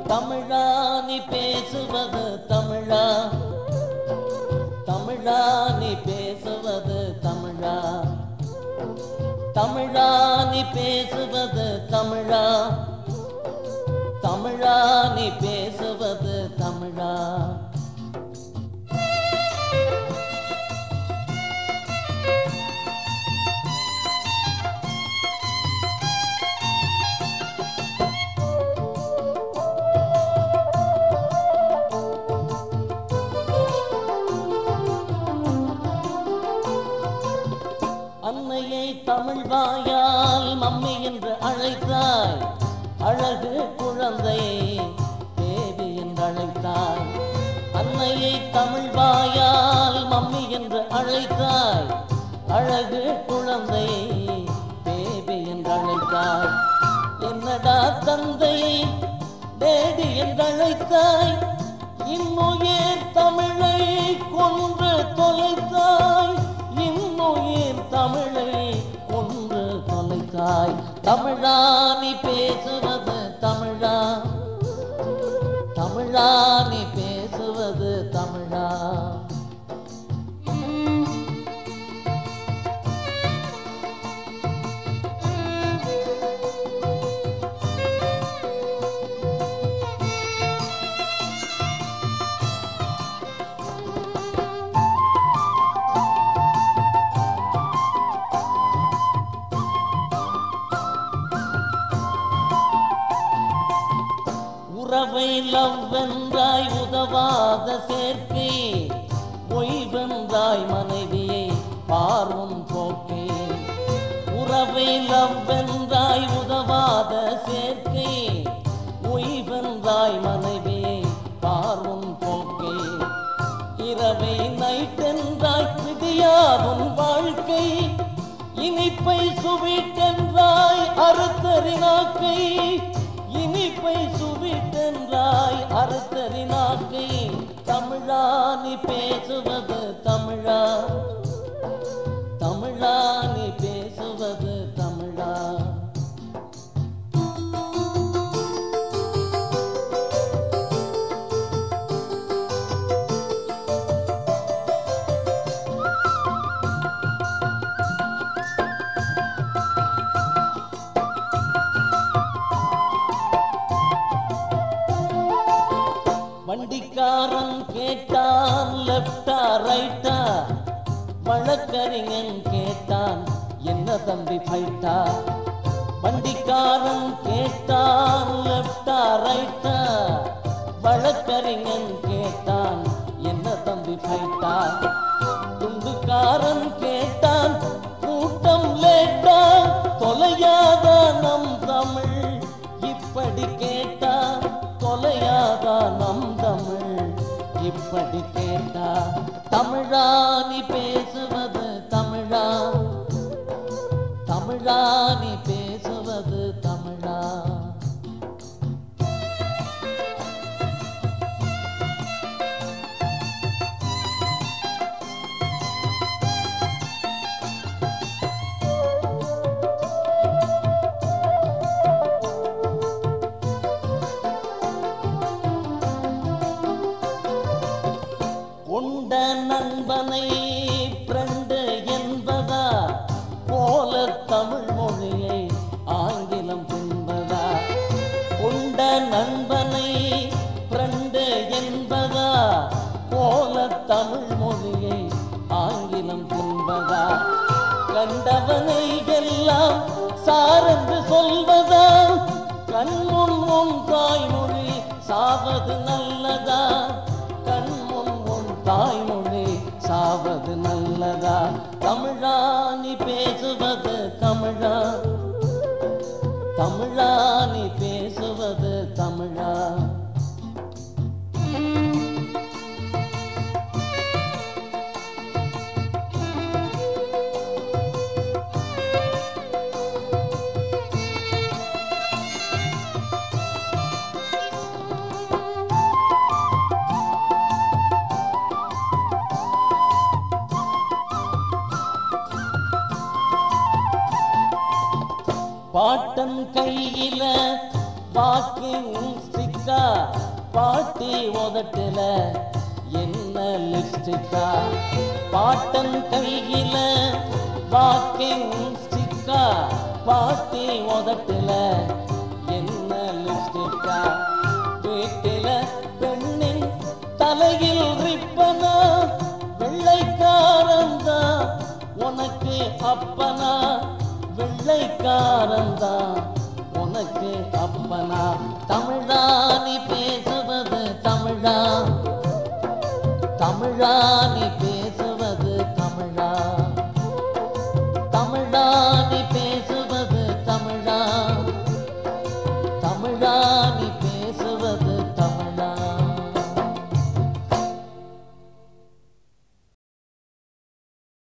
தமிழா நீ பேசுவது தமிழா தமிழா நீ பேசுவது தமிழா தமிழா நீ பேசுவது தமிழா தமிழா நீ பேசுவது தமிழா அன்னையை தமிழ் வாயால் மம்மி என்று அழைத்தாய் அழகு குழந்தையை தேவி என்று அழைத்தாய் அன்னையை தமிழ் வாயால் மம்மி என்று அழைத்தாய் அழகு குழந்தையை தேவி என்று அழைத்தாய் என்னடா தந்தையை டேடி என்று அழைத்தாய் இன்னுயிர் தமிழை கொன்று தொலைத்தாய் இன்னுயிர் தமிழை கொன்று தொலைத்தாய் தமிழா நீ பேசுவது தமிழா தமிழா நீ பேசுவது தமிழா உறவை லவ் வென்றாய் உதவாத சேர்க்கை பொய் வென்றாய் மனைவியை பார்வும் போக்கே உறவை லவ் வென்றாய் உதவாத சேர்க்கை பொய் வென்றாய் மனைவியை பார்வும் போக்கே இரவை நைட் என்றாய் விடியாவும் வாழ்க்கை இனிப்பை சுவிட்டென்றாய் அறுத்தறினாக்கை இனிப்பை சுவிட்டென்றாய் அறுத்தறினாக்கை தமிழா நீ பேசுவது தமிழா தமிழா நீ பேசுவது தமிழா வண்டிக்காரன் கேட்டான் லெப்டா ரைட்டா வழக்கறிஞன் கேட்டான் என்ன தம்பி ஃபைட்டா வண்டிக்காரன் கேட்டான் லெப்டா ரைட்டா வழக்கறிஞன் கேட்டான் என்ன தம்பி ஃபைட்டா துண்டுக்காரன் கேட்டான் கூட்டம் லேட்டா தொலையாத நம் தமிழ் இப்படி கேட்டா தொலையாதா நம் தமிழ் இப்படி கேட்டா தமிழா நீ பேசுவது தமிழா தமிழா நீ பேசுவது தமிழா கொண்ட நண்பனை பிரண்டு என்பதா போல தமிழ் மொழியை ஆங்கிலம் தின்பதா கொண்ட நண்பனை பிரண்டு என்பதா போல தமிழ் மொழியை ஆங்கிலம் தின்பதா கண்டவனை எல்லாம் சாரென்று சொல்வதா கண்முன் உன் தாய்மொழி சாவது நல்லதா கண்முன் உன் தாய்மொழி சாவது நல்லதா தமிழா நீ பேசுவது தமிழா தமிழா நீ பேசுவது தமிழா பாட்டன் கையில வாக்கிங் ஸ்டிக் லிப்ஸ்டிக்கா பாட்டி உதட்டுல என்ன லிப்ஸ்டிக்கா பாட்டன் கையில வாக்கிங் ஸ்டிக்கா பாட்டி உதட்டுல என்ன லிப்ஸ்டிக்கா வீட்டில பெண்ணின் தலையில் ரிப்பனா வெள்ளைக்காரந்தா உனக்கு அப்பனா வெள்ளைக்காரந்தா உனக்கு அப்பனா தமிழா நீ பேசுவது தமிழா தமிழா நீ